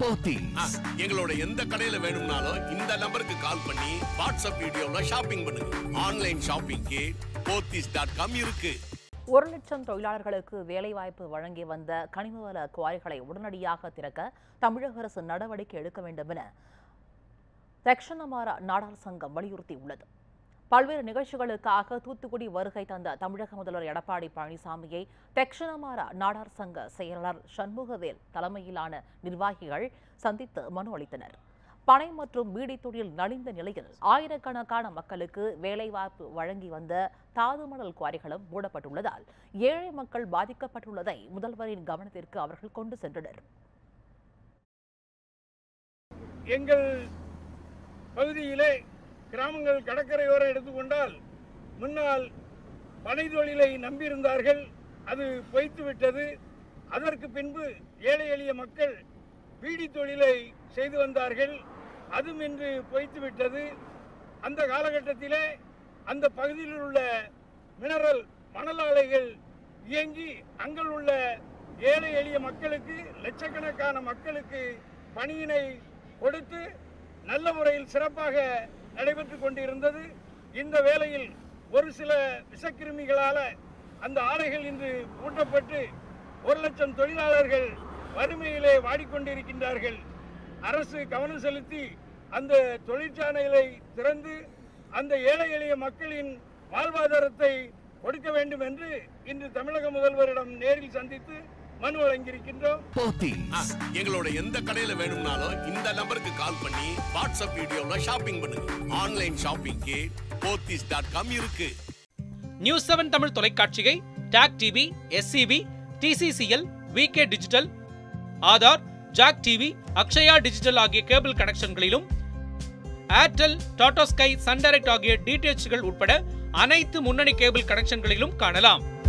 போத்தீஸ் எங்களோட எந்த கடையில வேணும்னாலும் இந்த நம்பருக்கு கால் பண்ணி வாட்ஸ்அப் வீடியோல ஷாப்பிங் பண்ணுங்க ஆன்லைன் ஷாப்பிங்க்கு போத்தீஸ் டாட் காம் இருக்கு ஒரு லட்சம் தொழிலாளர்களுக்கு வேலைவாய்ப்பு வழங்கி வந்த கனிமவள குவாரிகளை உடனடியாக திறக்க தமிழக அரசு நடவடிக்கை எடுக்க வேண்டும் என தக்ஷணமாரா நாடார் சங்கம் வலியுறுத்தியுள்ளது பல்வேறு நிகழ்ச்சிகளுக்காக தூத்துக்குடி வருகை தந்த தமிழக முதல்வர் எடப்பாடி பழனிசாமியை தக்ஷணமாரா நாடார் சங்க செயலாளர் சண்முகவேல் தலைமையிலான நிர்வாகிகள் சந்தித்து மனு அளித்தனர் பனை மற்றும் மீடி தொழில் நலிந்த நிலையில் ஆயிரக்கணக்கான மக்களுக்கு வேலைவாய்ப்பு வழங்கி வந்த தாதுமணல் குவாரிகளும் மூடப்பட்டுள்ளதால் ஏழை மக்கள் பாதிக்கப்பட்டுள்ளதை முதல்வரின் கவனத்திற்கு அவர்கள் கொண்டு சென்றனர் எங்கள் பகுதியிலே கிராமங்கள் கடற்கரையோரம் எடுத்துக்கொண்டால் முன்னால் பனை தொழிலை நம்பியிருந்தார்கள் அது பொய்த்து விட்டது அதற்கு பின்பு ஏழை எளிய மக்கள் பீடி தொழிலை செய்து வந்தார்கள் அதுவும் இன்று பொய்த்து விட்டது அந்த காலகட்டத்திலே அந்த பகுதியில் உள்ள மினரல் மணல் ஆலைகள் இயங்கி அங்கள் உள்ள ஏழை எளிய மக்களுக்கு லட்சக்கணக்கான மக்களுக்கு பணியினை கொடுத்து நல்ல முறையில் சிறப்பாக நடைபெற்று கொண்டிருந்தது இந்த வேளையில் ஒரு சில விஷக்கிருமிகளால அந்த ஆலைகள் இன்று பூட்டப்பட்டு ஒரு லட்சம் தொழிலாளர்கள் வறுமையிலே வாடிக்கொண்டிருக்கின்றார்கள் அரசு கவனம் செலுத்தி அந்த தொழிற்சாலைகளை திறந்து அந்த ஏழை எளிய மக்களின் வாழ்வாதாரத்தை கொடுக்க வேண்டும் என்று இன்று தமிழக முதல்வரிடம் நேரில் சந்தித்து மனு வழங்கியிருக்கின்றோம் போத்தீஸ் எங்களோட எந்த கடையில வேணும்னாலும் இந்த நம்பருக்கு கால் பண்ணி வாட்ஸ்அப் வீடியோல ஷாப்பிங் பண்ணுங்க ஆன்லைன் ஷாப்பிங்க்கு போத்தீஸ் டாட் காம் இருக்கு நியூஸ் செவன் தமிழ் தொலைக்காட்சியை Tak TV SCB TCCL VK digital Aadhaar Jak TV Akshaya digital ஆகிய கேபிள் கனெக்ஷன்களிலும் Airtel Tata Sky Sun Direct ஆகிய டிடிஎச்கள் உட்பட அனைத்து முன்னணி கேபிள் கனெக்ஷன்களிலும் காணலாம்